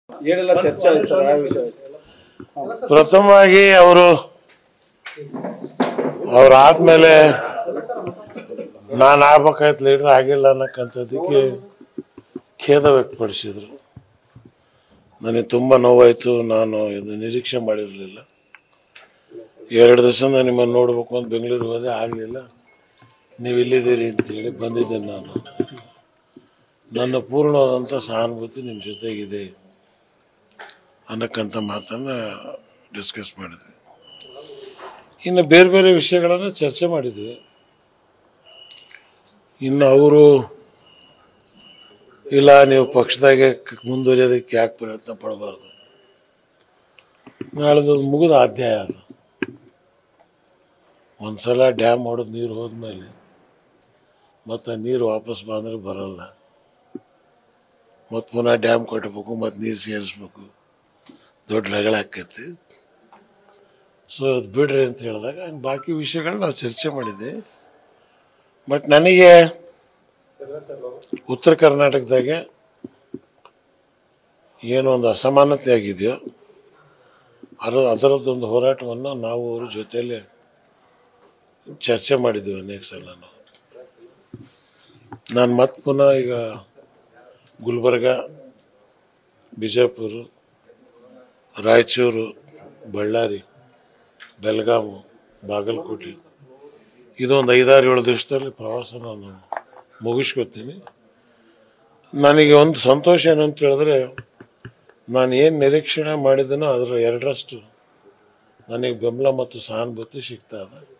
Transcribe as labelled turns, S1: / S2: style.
S1: ಏನೆಲ್ಲ ಚರ್ಚೆ ಆಯ್ತು ಸರ್ ಯಾವ ವಿಷಯ
S2: ಪ್ರಥಮವಾಗಿ ಅವರು ಅವ್ರು ಆದ್ಮೇಲೆ ನಾನು ಆಗ್ಬೇಕಾಯ್ತು ಲೀಡರ್ ಆಗಿಲ್ಲ ಅನ್ನಕ್ಕಂಥದ್ದಕ್ಕೆ ಖೇದ ವ್ಯಕ್ತಪಡಿಸಿದ್ರು ನನಗೆ ತುಂಬ ನೋವಾಯಿತು ನಾನು ಇದು ನಿರೀಕ್ಷೆ ಮಾಡಿರಲಿಲ್ಲ ಎರಡು ದಿವಸ ನಾನು ನಿಮ್ಮನ್ನು ನೋಡ್ಬೇಕು ಅಂತ ಬೆಂಗಳೂರಿಗೆ ಹೋದೆ ಆಗಲಿಲ್ಲ ನೀವು ಇಲ್ಲಿದ್ದೀರಿ ಅಂತೇಳಿ ಬಂದಿದ್ದೇನೆ ನಾನು ನನ್ನ ಪೂರ್ಣವಾದಂಥ ಸಹಾನುಭೂತಿ ನಿಮ್ಮ ಜೊತೆಗಿದೆ ಅನ್ನಕ್ಕಂಥ ಮಾತನ್ನ ಡಿಸ್ಕಸ್ ಮಾಡಿದ್ವಿ ಇನ್ನು ಬೇರೆ ಬೇರೆ ವಿಷಯಗಳನ್ನು ಚರ್ಚೆ ಮಾಡಿದ್ವಿ ಇನ್ನು ಅವರು ಇಲ್ಲ ನೀವು ಪಕ್ಷದಾಗೆ ಕ- ಮುಂದುವರಿಯೋದಕ್ಕೆ ಯಾಕೆ ಪ್ರಯತ್ನ ಪಡಬಾರ್ದು ನಾಳೆದು ಮುಗಿದ ಅಧ್ಯಾಯ ಅದು ಒಂದ್ಸಲ ಡ್ಯಾಮ್ ಹೊಡೆದು ನೀರು ಹೋದ್ಮೇಲೆ ಮತ್ತು ನೀರು ವಾಪಸ್ ಬಂದ್ರೆ ಬರಲ್ಲ ಮತ್ತು ಪುನಃ ಡ್ಯಾಮ್ ಕಟ್ಟಬೇಕು ಮತ್ತು ನೀರು ಸೇರಿಸ್ಬೇಕು ದೊಡ್ಡ ರಗಳ ಆಕೈತಿ ಸೊ ಅದು ಬಿಡ್ರಿ ಅಂತ ಹೇಳಿದಾಗ ಇನ್ನು ಬಾಕಿ ವಿಷಯಗಳು ನಾವು ಚರ್ಚೆ ಮಾಡಿದ್ದೆ ಬಟ್ ನನಗೆ ಉತ್ತರ ಕರ್ನಾಟಕದಾಗೆ ಏನೋ ಒಂದು ಅಸಮಾನತೆ ಆಗಿದೆಯೋ ಅದರ ಅದರದ್ದೊಂದು ಹೋರಾಟವನ್ನು ನಾವು ಅವ್ರ ಜೊತೆಯಲ್ಲಿ ಚರ್ಚೆ ಮಾಡಿದ್ವಿ ಅನೇಕ ಸಲ ನಾವು ನಾನು ಮತ್ತೆ ಪುನಃ ಈಗ ಗುಲ್ಬರ್ಗ ಬಿಜಾಪುರ ರಾಯಚೂರು ಬಳ್ಳಾರಿ ಬೆಳಗಾವಿ ಬಾಗಲಕೋಟೆ ಇದೊಂದು ಐದಾರು ಏಳು ದಿವಸದಲ್ಲಿ ಪ್ರವಾಸ ನಾನು ಮುಗಿಸ್ಕೊತೀನಿ ನನಗೆ ಒಂದು ಸಂತೋಷ ಏನು ಅಂತ ಹೇಳಿದ್ರೆ ನಾನು ಏನು ನಿರೀಕ್ಷಣೆ ಮಾಡಿದನೋ ಅದರ ಎರಡರಷ್ಟು ನನಗೆ ಬೆಂಬಲ ಮತ್ತು ಸಹಾನುಭೂತಿ ಸಿಗ್ತಾ ಇದೆ